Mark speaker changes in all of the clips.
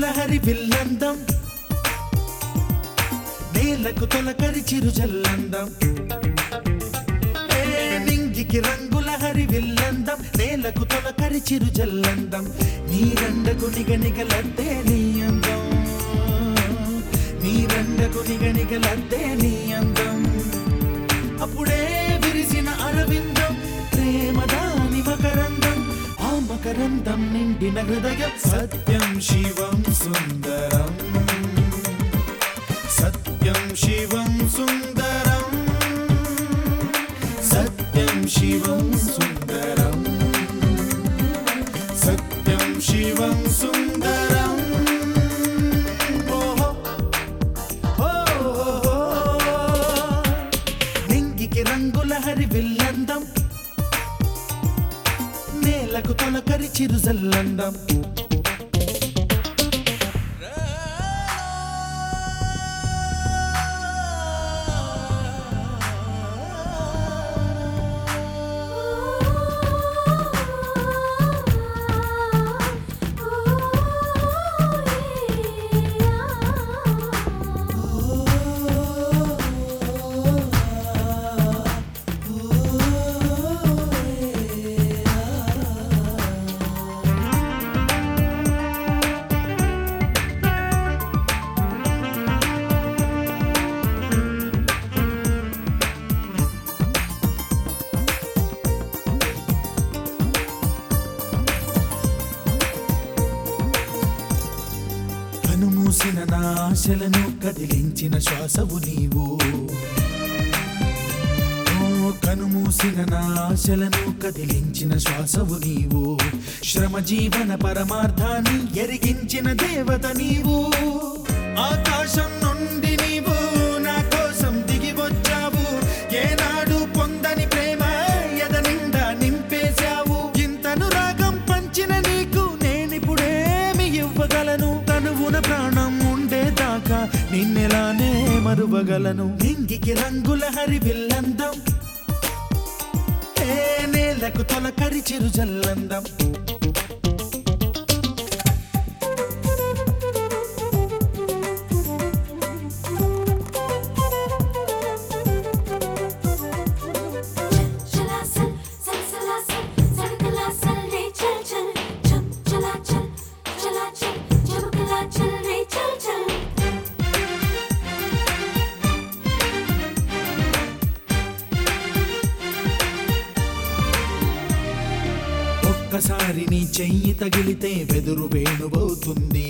Speaker 1: రంగుల హరి విల్లందం నేలకు తొలకరి చిరుజల్లందం ఏ నింగికి రంగుల హరి విల్లందం నేలకు తొలకరి చిరుజల్లందం నీరండకు నిగనిగలద్దే నీ అందం నీరండకు నిగనిగలద్దే నీ అందం అప్పుడే విరిసిన అరవిందం ప్రేమదాని మకరందం ఆ మకరందం నిండిన హృదయం సత్యం శివం సుందరం సత్యం శివం సుందరం సత్యం శివం సుందరం సత్యం శివం సుందరం ఓహో ఓహో నింగికి రంగుల హరి విల్లందం నేలకు తొలకరి చిరుజల్లందం కనుమూసిన నా ఆశలను కదిలించిన శ్వాసవు నీవు ఓ కనుమూసిన నా ఆశలను కదిలించిన శ్వాసవు నీవు శ్రమ జీవన పరమార్థాన్ని ఎరిగించిన దేవత నీవు ఆకాశం నుండి నీవు నా కోసం దిగి వచ్చావు ఏనాడు పొందని ప్రేమ ఎద నిండా నింపేశావు ఇంతను రాగం పంచిన నీకు నేనిప్పుడేమి ఇవ్వగలను తనువున ప్రాణం ఉండేదాకా నిన్నెలానే మరువగలను నింగికి రంగుల హరి విల్లందం ఏ నేలకు తొలకరి చిరుజల్లందం
Speaker 2: चला चल चल चला चल चमकला चल रे चल चल चम चला चल चला चल चमकला चल रे चल चल
Speaker 1: ఒక్కసారి నీ చెయ్యి తగిలితే వెదురు వేణువవుతుంది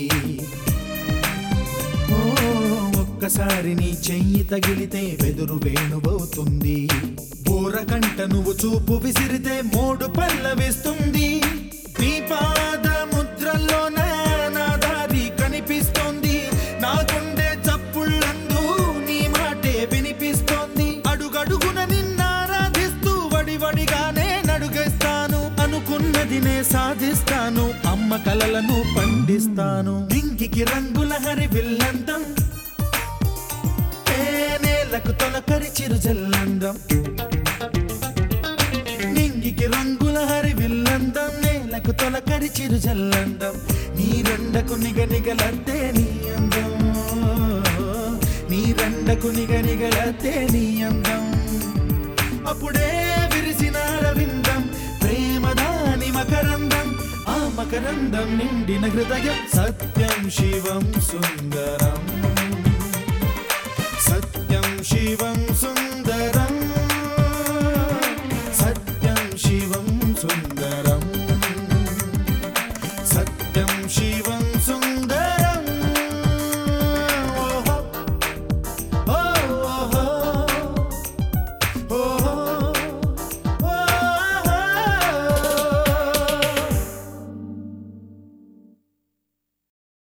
Speaker 1: ఓ, ఒక్కసారి నీ చెయ్యి తగిలితే వెదురు వేణువవుతుంది బోరకంట నువ్వు చూపు విసిరితే మోడు పల్లవిస్తుంది నీ పాద ముద్రల్లో నా నా దారి కనిపిస్తోంది నా గుండె చప్పుళ్ళందు నీ మాటే వినిపిస్తోంది అడుగడుగున నిన్నారాధిస్తూ వడివడిగానే నడుగేస్తాను అనుకున్నది నే సాధిస్తాను అమ్మ కలలను పండిస్తాను ఇంకికి రంగుల హరి విల్లందం ఏ నేలకు తొలకరి చిరుజల్లందం నింగికి రంగుల హరి విల్లందం నేలకు తొలకరి చిరుజల్లందం నీ రెండకు నిగనిగలద్దే నీ అందం నీ రెండకు నిగనిగలద్దే నీ అందం అప్పుడే విరిసిన అరవిందం ప్రేమదాని మకరందం ఆ మకరందం నిండిన హృదయం సత్యం శివం సుందరం సత్యం శివం సుందరం